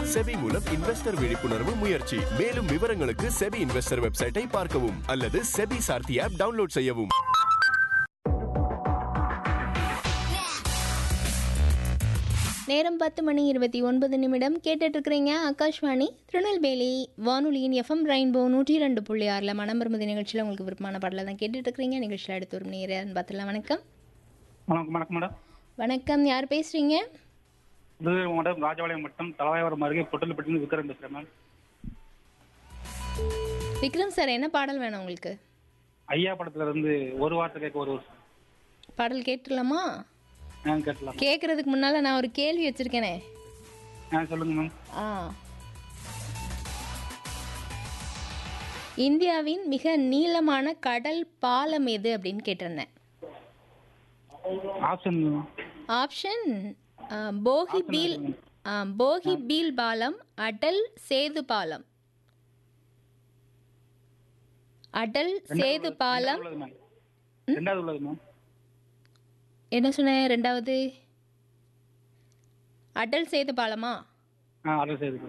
SEBI மூலம் investor விழிப்புணர்வு முயற்சி மேலும் விவரங்களுக்கு செபி இன்வெஸ்டர் வெப்சைட்டை பார்க்கவும் அல்லது செபி சார்த்தி ஆப் டவுன்லோட் செய்யவும் நேரம் பத்து மணி இருபத்தி ஒன்பது நிமிடம் கேட்டுட்டு இருக்கிறீங்க ஆகாஷ்வாணி திருநெல்வேலி வானொலியின் எஃப்எம் ரெயின்போ நூற்றி ரெண்டு புள்ளி ஆறில் மனமருமதி நிகழ்ச்சியில் உங்களுக்கு விருப்பமான பாடலை தான் கேட்டுட்டு இருக்கிறீங்க நிகழ்ச்சியில் அடுத்து ஒரு நேரம் பார்த்துலாம் வணக்கம் வணக்கம் வணக்கம் மேடம் வணக்கம் யார் பேசுகிறீங்க இது மேடம் ராஜபாளையம் மட்டம் தலைவாயவரம் அருகே பொட்டல்பட்டின்னு விக்ரம் பேசுகிறேன் மேம் விக்ரம் சார் என்ன பாடல் வேணும் உங்களுக்கு ஐயா படத்துல இருந்து ஒரு வார்த்தை கேட்க ஒரு வருஷம் பாடல் கேட்டுடலாமா ஆ கேட்டலாம் கேட்குறதுக்கு முன்னால் நான் ஒரு கேள்வி வச்சுருக்கேனே ஆ சொல்லுங்க மேம் ஆ இந்தியாவின் மிக நீளமான கடல் பாலம் எது அப்படின்னு கேட்டிருந்தேன் ஆப்ஷன் ஆப்ஷன் ஆ, போகி பீல் ஆ, போகி பீல் பாலம் அடல் சேது பாலம் அடல் சேது பாலம் உள்ளது மேம் ரெண்டாவது உள்ளது மேம் என்ன சொன்னேன் ரெண்டாவது அடல் சேது பாலமா ஆ அதை செய்து